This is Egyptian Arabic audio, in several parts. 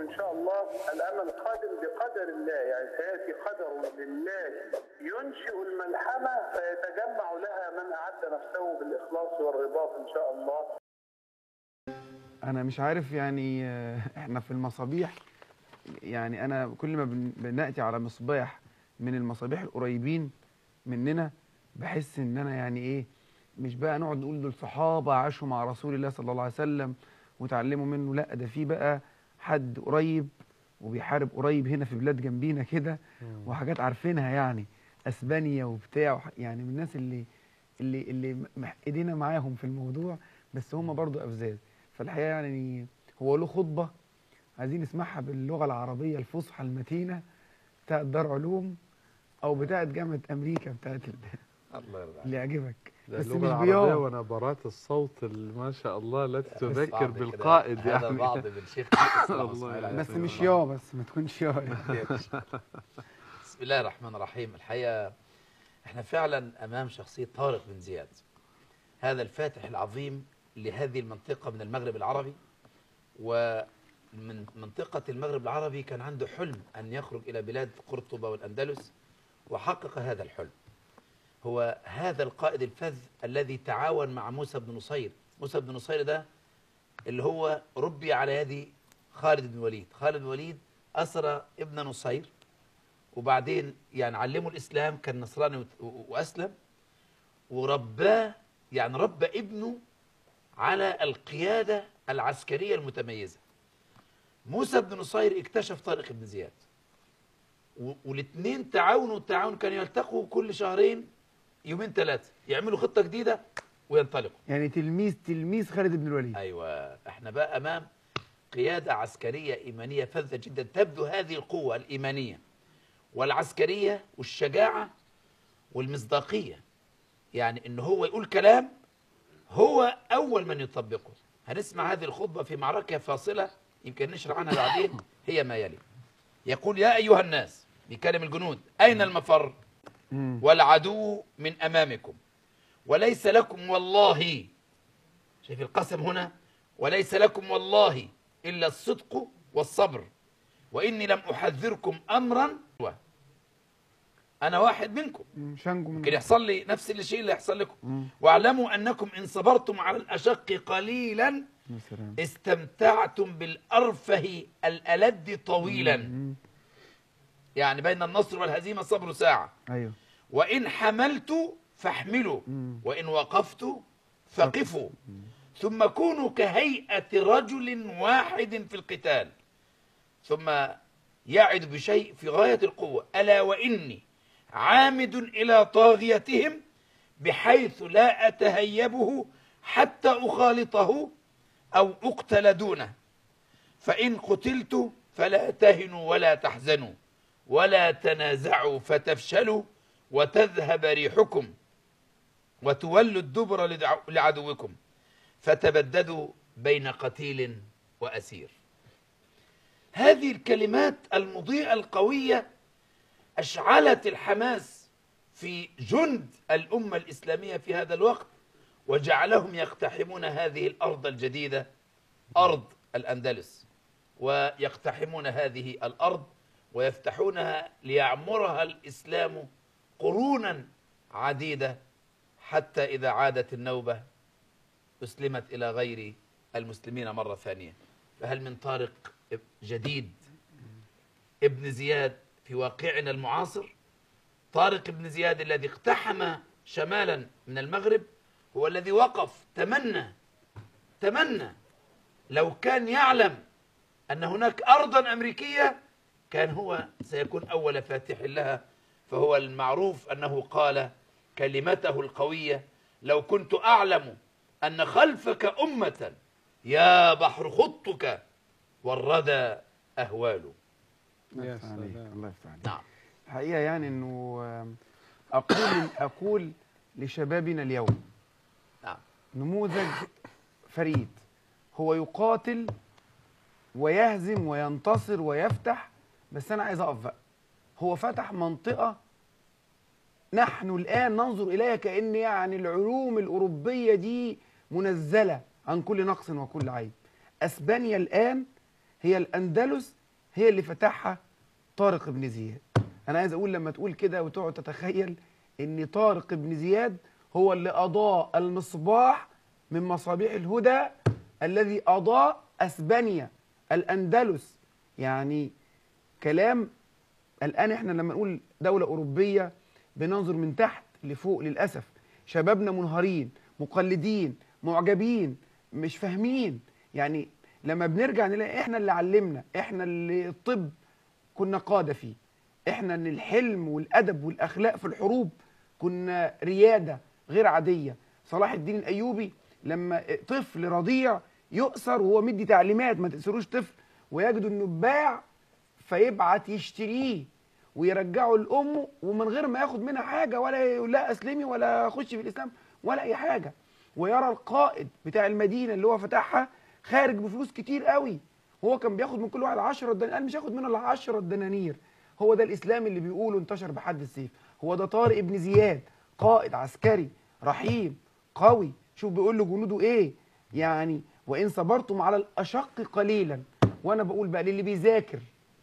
ان شاء الله الامل قادم بقدر الله يعني سياتي قدر لله ينشئ الملحمه فيتجمع لها من اعد نفسه بالاخلاص والرباط ان شاء الله انا مش عارف يعني آه، احنا في المصابيح يعني انا كل ما بن- بناتي على مصباح من المصابيح القريبين مننا بحس ان انا يعني ايه مش بقى نقعد نقول دول صحابه عاشوا مع رسول الله صلى الله عليه وسلم وتعلموا منه لا ده في بقى حد قريب وبيحارب قريب هنا في بلاد جنبينا كده وحاجات عارفينها يعني اسبانيا وبتاع وح- يعني من الناس اللي اللي اللي مح- ايدينا معاهم في الموضوع بس هم برضو افزاز فالحقيقه يعني هو له خطبه عايزين نسمعها باللغه العربيه الفصحى المتينه بتاعت دار علوم او بتاعت جامعه امريكا بتاعت ال- الله يرضى عليك اللي يعجبك ده بس اللغة مش العربية بياض ونبرات الصوت اللي ما شاء الله التي بعض تذكر كده. بالقائد هذا يعني بعض من شيخ الله يعافيك. بس مش يا بس ما تكونش يا بسم الله الرحمن الرحيم الحقيقة احنا فعلا أمام شخصية طارق بن زياد هذا الفاتح العظيم لهذه المنطقة من المغرب العربي ومن منطقة المغرب العربي كان عنده حلم أن يخرج إلى بلاد قرطبة والأندلس وحقق هذا الحلم هو هذا القائد الفذ الذي تعاون مع موسى بن نصير موسى بن نصير ده اللي هو ربي على يد خالد بن الوليد خالد بن الوليد أسرى ابن نصير وبعدين يعني علمه الإسلام كان نصراني وت- و- وأسلم ورباه يعني ربى ابنه على القيادة العسكرية المتميزة موسى بن نصير اكتشف طارق بن زياد و- والاثنين تعاونوا التعاون كانوا يلتقوا كل شهرين يومين ثلاثة يعملوا خطة جديدة وينطلقوا يعني تلميذ تلميذ خالد بن الوليد ايوه احنا بقى امام قياده عسكريه ايمانيه فذه جدا تبدو هذه القوه الايمانيه والعسكريه والشجاعه والمصداقيه يعني ان هو يقول كلام هو اول من يطبقه هنسمع هذه الخطبه في معركه فاصله يمكن نشرح عنها بعدين هي ما يلي يقول يا ايها الناس بيكلم الجنود اين المفر مم. والعدو من امامكم وليس لكم والله شايف القسم هنا وليس لكم والله إلا الصدق والصبر وإني لم أحذركم أمرا أنا واحد منكم مم. شانجو من ممكن يحصل لي نفس الشيء اللي يحصل لكم مم. واعلموا أنكم إن صبرتم على الأشق قليلا يا سلام استمتعتم بالأرفه الألد طويلا مم. يعني بين النصر والهزيمة صبر ساعة ايوه وإن حملت فاحملوا مم. وإن وقفت فقفوا ثم كونوا كهيئة رجل واحد في القتال ثم يعد بشيء في غاية القوة ألا وإني عامد إلى طاغيتهم بحيث لا أتهيبه حتى أخالطه أو أقتل دونه فإن قتلت فلا تهنوا ولا تحزنوا ولا تنازعوا فتفشلوا وتذهب ريحكم وتولوا الدبر لدع- لعدوكم فتبددوا بين قتيل وأسير هذه الكلمات المضيئة القوية أشعلت الحماس في جند الأمة الإسلامية في هذا الوقت وجعلهم يقتحمون هذه الأرض الجديدة أرض الأندلس ويقتحمون هذه الأرض ويفتحونها ليعمرها الإسلام قرونا عديدة حتى إذا عادت النوبة أسلمت إلى غير المسلمين مرة ثانية فهل من طارق جديد ابن زياد في واقعنا المعاصر طارق بن زياد الذي اقتحم شمالا من المغرب هو الذي وقف تمنى تمنى لو كان يعلم أن هناك أرضا أمريكية كان هو سيكون أول فاتح لها فهو المعروف أنه قال كلمته القوية لو كنت أعلم أن خلفك أمة يا بحر خطك والردى أهوال الله يا يفتح عليك سلام. الله يفتح عليك نعم الحقيقه يعني انه آم، اقول اقول لشبابنا اليوم نعم نموذج فريد هو يقاتل ويهزم وينتصر ويفتح بس انا عايز اقف بقى هو فتح منطقه نحن الان ننظر اليها كان يعني العلوم الاوروبيه دي منزله عن كل نقص وكل عيب اسبانيا الان هي الاندلس هي اللي فتحها طارق بن زياد انا عايز اقول لما تقول كده وتقعد تتخيل ان طارق بن زياد هو اللي اضاء المصباح من مصابيح الهدى الذي اضاء اسبانيا الاندلس يعني كلام الان احنا لما نقول دوله اوروبيه بننظر من تحت لفوق للاسف شبابنا منهارين مقلدين معجبين مش فاهمين يعني لما بنرجع نلاقي احنا اللي علمنا احنا اللي الطب كنا قاده فيه احنا ان الحلم والادب والاخلاق في الحروب كنا رياده غير عاديه صلاح الدين الايوبي لما طفل رضيع يؤسر وهو مدي تعليمات ما تأسروش طفل ويجد انه باع فيبعت يشتريه ويرجعه لامه ومن غير ما ياخد منها حاجه ولا يقول لا اسلمي ولا خش في الاسلام ولا اي حاجه ويرى القائد بتاع المدينه اللي هو فتحها خارج بفلوس كتير قوي هو كان بياخد من كل واحد 10 دنانير قال مش هاخد منه الا 10 دنانير هو ده الاسلام اللي بيقولوا انتشر بحد السيف هو ده طارق بن زياد قائد عسكري رحيم قوي شوف بيقول له جنوده ايه يعني وان صبرتم على الاشق قليلا وانا بقول بقى للي بيذاكر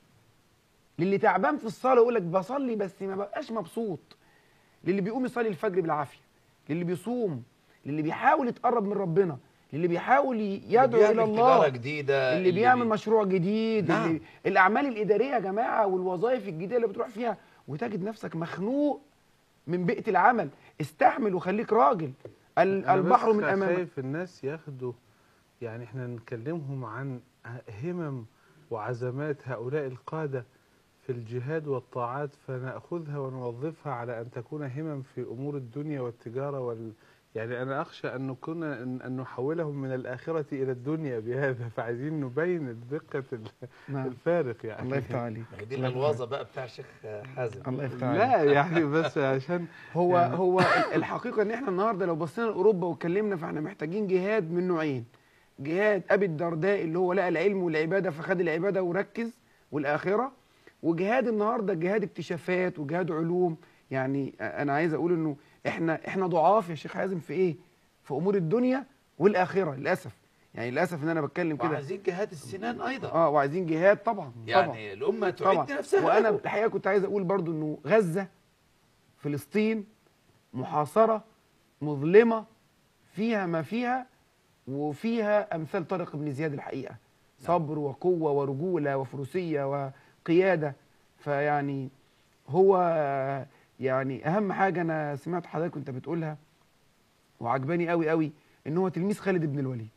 للي تعبان في الصلاه يقول لك بصلي بس ما بقاش مبسوط للي بيقوم يصلي الفجر بالعافيه للي بيصوم للي بيحاول يتقرب من ربنا للي بيحاول يدعو الى بيعمل الله تجارة جديدة اللي بيعمل بي- مشروع جديد نعم. اللي الاعمال الاداريه يا جماعه والوظائف الجديده اللي بتروح فيها وتجد نفسك مخنوق من بيئه العمل استحمل وخليك راجل ال- أنا بس البحر من امامك خايف الناس ياخدوا يعني احنا نكلمهم عن همم وعزمات هؤلاء القادة في الجهاد والطاعات فنأخذها ونوظفها على أن تكون همم في أمور الدنيا والتجارة وال يعني أنا أخشى أن نكون أن أن نحولهم من الآخرة إلى الدنيا بهذا فعايزين نبين دقة ال- نعم الفارق يعني الله يفتح عليك ما هي دي الالوظه بقى بتاع الشيخ حازم الله يفتح عليك لا يعني بس عشان هو يعني- هو ال- الحقيقه ان احنا النهارده لو بصينا لاوروبا واتكلمنا فاحنا محتاجين جهاد من نوعين جهاد ابي الدرداء اللي هو لقى العلم والعباده فخد العباده وركز والاخره وجهاد النهارده جهاد اكتشافات وجهاد علوم يعني انا عايز اقول انه احنا احنا ضعاف يا شيخ حازم في ايه في امور الدنيا والاخره للاسف يعني للاسف ان انا بتكلم كده وعايزين جهاد السنان ايضا اه وعايزين جهاد طبعا طبعا يعني الامه طبعا تعد نفسها وانا الحقيقه كنت عايز اقول برضو انه غزه فلسطين محاصره مظلمه فيها ما فيها وفيها امثال طارق بن زياد الحقيقه صبر وقوه ورجوله وفروسيه وقياده فيعني هو يعني اهم حاجه انا سمعت حضرتك كنت بتقولها وعجباني قوي قوي ان هو تلميذ خالد بن الوليد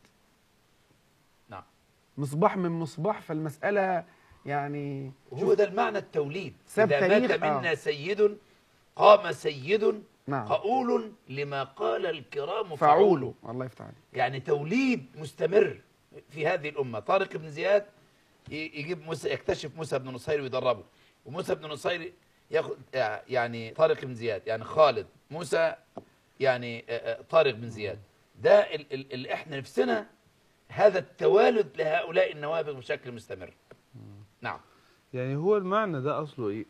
نعم مصباح من مصباح فالمساله يعني وهو ده المعنى التوليد ساب اذا تاريخ، مات آه. منا سيد قام سيد نعم قؤول لما قال الكرام فعول فعوله الله يفتح عليك يعني توليد مستمر في هذه الأمة طارق بن زياد ي- يجيب موسى يكتشف موسى بن نصير ويدربه وموسى بن نصير ياخذ يعني طارق بن زياد يعني خالد موسى يعني آه، آه، طارق بن زياد ده ال- ال- اللي احنا نفسنا هذا التوالد لهؤلاء النوابغ بشكل مستمر نعم يعني هو المعنى ده اصله ايه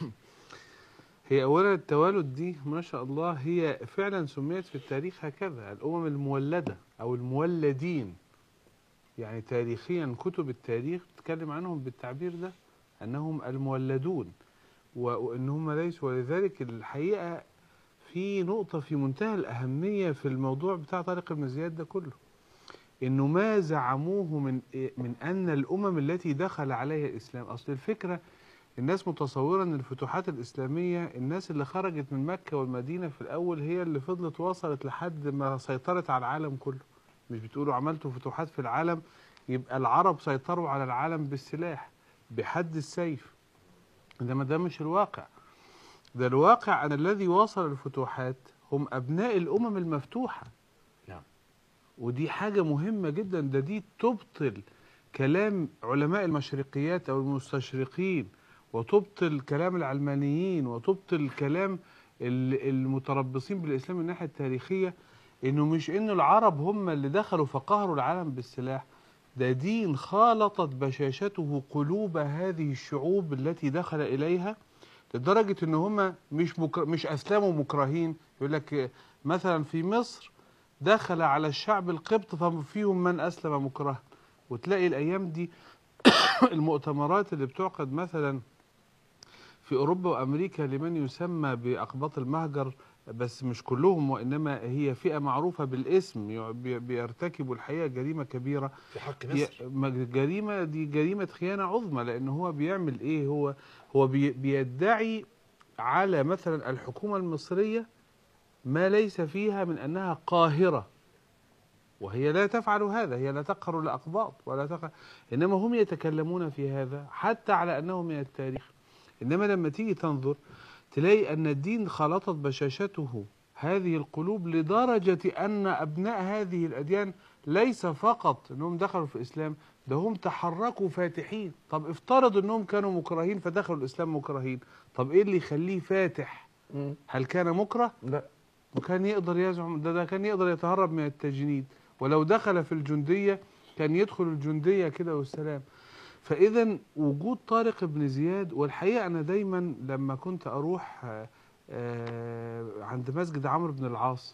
هي اولا التوالد دي ما شاء الله هي فعلا سميت في التاريخ هكذا الامم المولده او المولدين يعني تاريخيا كتب التاريخ تتكلم عنهم بالتعبير ده انهم المولدون و- وان هم ليسوا ولذلك الحقيقه في نقطه في منتهى الاهميه في الموضوع بتاع طارق بن زياد ده كله انه ما زعموه من من ان الامم التي دخل عليها الاسلام اصل الفكره الناس متصوره ان الفتوحات الاسلاميه الناس اللي خرجت من مكه والمدينه في الاول هي اللي فضلت وصلت لحد ما سيطرت على العالم كله مش بتقولوا عملتوا فتوحات في العالم يبقى العرب سيطروا على العالم بالسلاح بحد السيف انما ده مش الواقع ده الواقع ان الذي واصل الفتوحات هم ابناء الامم المفتوحه نعم. ودي حاجه مهمه جدا ده دي تبطل كلام علماء المشرقيات او المستشرقين وتبطل كلام العلمانيين وتبطل كلام ال- المتربصين بالاسلام من الناحيه التاريخيه انه مش انه العرب هم اللي دخلوا فقهروا العالم بالسلاح ده دين خالطت بشاشته قلوب هذه الشعوب التي دخل اليها لدرجه ان هم مش مكر... مش اسلموا مكرهين يقول لك مثلا في مصر دخل على الشعب القبط ففيهم من اسلم مكرها وتلاقي الايام دي المؤتمرات اللي بتعقد مثلا في اوروبا وامريكا لمن يسمى باقباط المهجر بس مش كلهم وانما هي فئه معروفه بالاسم يع- بي- بيرتكبوا الحقيقه جريمه كبيره في حق هي مصر م- جريمه دي جريمه خيانه عظمى لان هو بيعمل ايه هو هو بي بيدعي على مثلا الحكومه المصريه ما ليس فيها من انها قاهره وهي لا تفعل هذا هي لا تقهر الاقباط ولا تقهر انما هم يتكلمون في هذا حتى على انه من التاريخ انما لما تيجي تنظر تلاقي ان الدين خلطت بشاشته هذه القلوب لدرجه ان ابناء هذه الاديان ليس فقط انهم دخلوا في الاسلام ده هم تحركوا فاتحين طب افترض انهم كانوا مكرهين فدخلوا الاسلام مكرهين طب ايه اللي يخليه فاتح مم. هل كان مكره لا وكان يقدر يزعم ده, ده كان يقدر يتهرب من التجنيد ولو دخل في الجندية كان يدخل الجندية كده والسلام فإذا وجود طارق بن زياد والحقيقة أنا دايما لما كنت أروح آه، آه، عند مسجد عمرو بن العاص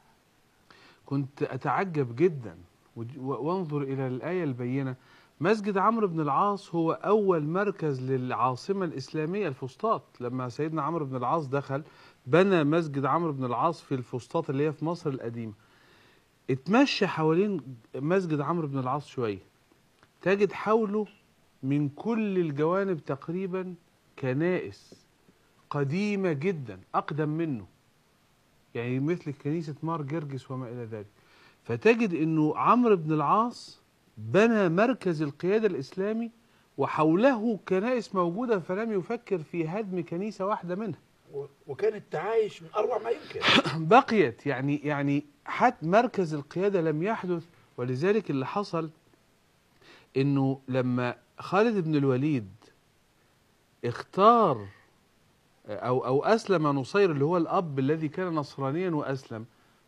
كنت أتعجب جدا ود- و- وانظر إلى الآية البينة مسجد عمرو بن العاص هو أول مركز للعاصمة الإسلامية الفسطاط لما سيدنا عمرو بن العاص دخل بنى مسجد عمرو بن العاص في الفسطاط اللي هي في مصر القديمة اتمشى حوالين مسجد عمرو بن العاص شوية تجد حوله من كل الجوانب تقريبا كنائس قديمة جدا أقدم منه يعني مثل كنيسة مار جرجس وما إلى ذلك فتجد أنه عمرو بن العاص بنى مركز القيادة الإسلامي وحوله كنائس موجودة فلم يفكر في هدم كنيسة واحدة منها و- وكان التعايش من اروع ما يمكن بقيت يعني يعني حتى مركز القيادة لم يحدث ولذلك اللي حصل انه لما خالد بن الوليد اختار او او اسلم نصير اللي هو الاب الذي كان نصرانيا واسلم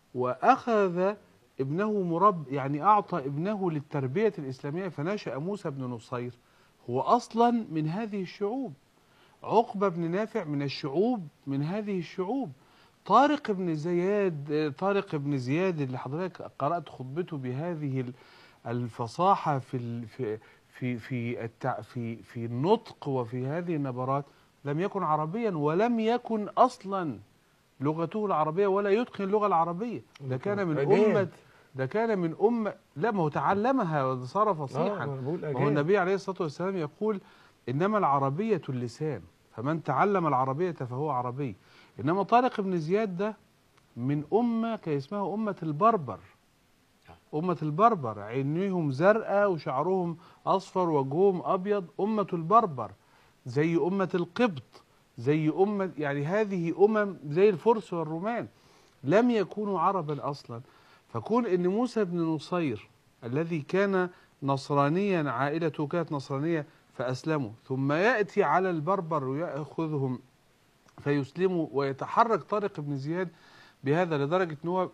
واخذ ابنه مرب يعني اعطى ابنه للتربيه الاسلاميه فنشا موسى بن نصير هو اصلا من هذه الشعوب عقبه بن نافع من الشعوب من هذه الشعوب طارق بن زياد طارق بن زياد اللي حضرتك قرات خطبته بهذه ال- الفصاحه في ال- في في في التع في في النطق وفي هذه النبرات لم يكن عربيا ولم يكن اصلا لغته العربيه ولا يتقن اللغه العربيه ده كان من أجاد. امه ده كان من امه لا ما هو تعلمها وصار فصيحا آه، أنا بقول ما هو أجاد. النبي عليه الصلاه والسلام يقول انما العربيه اللسان فمن تعلم العربيه فهو عربي انما طارق بن زياد ده من امه كان اسمها امه البربر أمة البربر عينيهم زرقاء وشعرهم أصفر وجههم أبيض أمة البربر زي أمة القبط زي أمة يعني هذه أمم زي الفرس والرومان لم يكونوا عربا أصلا فكون أن موسى بن نصير الذي كان نصرانيا عائلته كانت نصرانية فأسلموا ثم يأتي على البربر ويأخذهم فيسلموا ويتحرك طارق بن زياد بهذا لدرجة أنه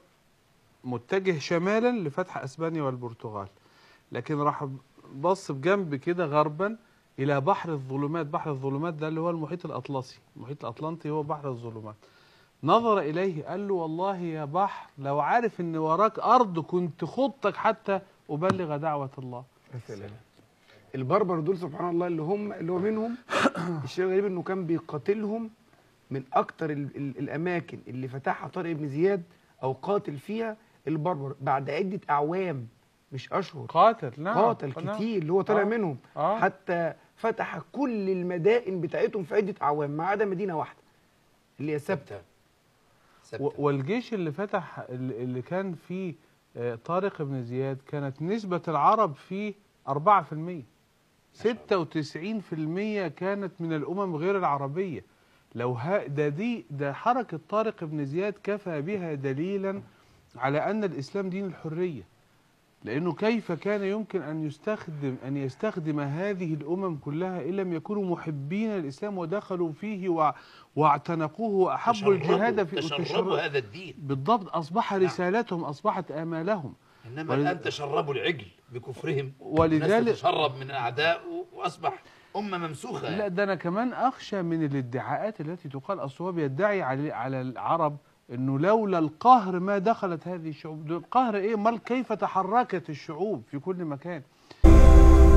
متجه شمالا لفتح اسبانيا والبرتغال لكن راح بص بجنب كده غربا الى بحر الظلمات بحر الظلمات ده اللي هو المحيط الاطلسي المحيط الاطلنطي هو بحر الظلمات نظر اليه قال له والله يا بحر لو عارف ان وراك ارض كنت خضتك حتى ابلغ دعوه الله يا سلام البربر دول سبحان الله اللي هم اللي هو منهم الشيء الغريب انه كان بيقاتلهم من اكتر ال ال الاماكن اللي فتحها طارق بن زياد او قاتل فيها البربر بعد عده اعوام مش اشهر قاتل نعم قاتل نعم. كتير اللي هو طالع آه. منهم آه. حتى فتح كل المدائن بتاعتهم في عده اعوام ما عدا مدينه واحده اللي هي سبته ثابته و- ثابته والجيش اللي فتح اللي اللي كان فيه آه، طارق بن زياد كانت نسبة العرب فيه 4% 96% كانت من الأمم غير العربية لو ها ده دي ده حركة طارق بن زياد كفى بها دليلا على أن الإسلام دين الحرية لأنه كيف كان يمكن أن يستخدم أن يستخدم هذه الأمم كلها إن لم يكونوا محبين للإسلام ودخلوا فيه وع- واعتنقوه وأحبوا الجهاد في تشربوا تشرب- هذا الدين بالضبط أصبح رسالتهم أصبحت آمالهم انما ولذ- الان تشربوا العجل بكفرهم ولذلك- الناس تتشرب من الاعداء واصبح امه ممسوخه لا ده أنا كمان أخشى من الادعاءات التي تقال أصل هو بيدعي على على العرب انه لولا القهر ما دخلت هذه الشعوب ده القهر ايه امال كيف تحركت الشعوب في كل مكان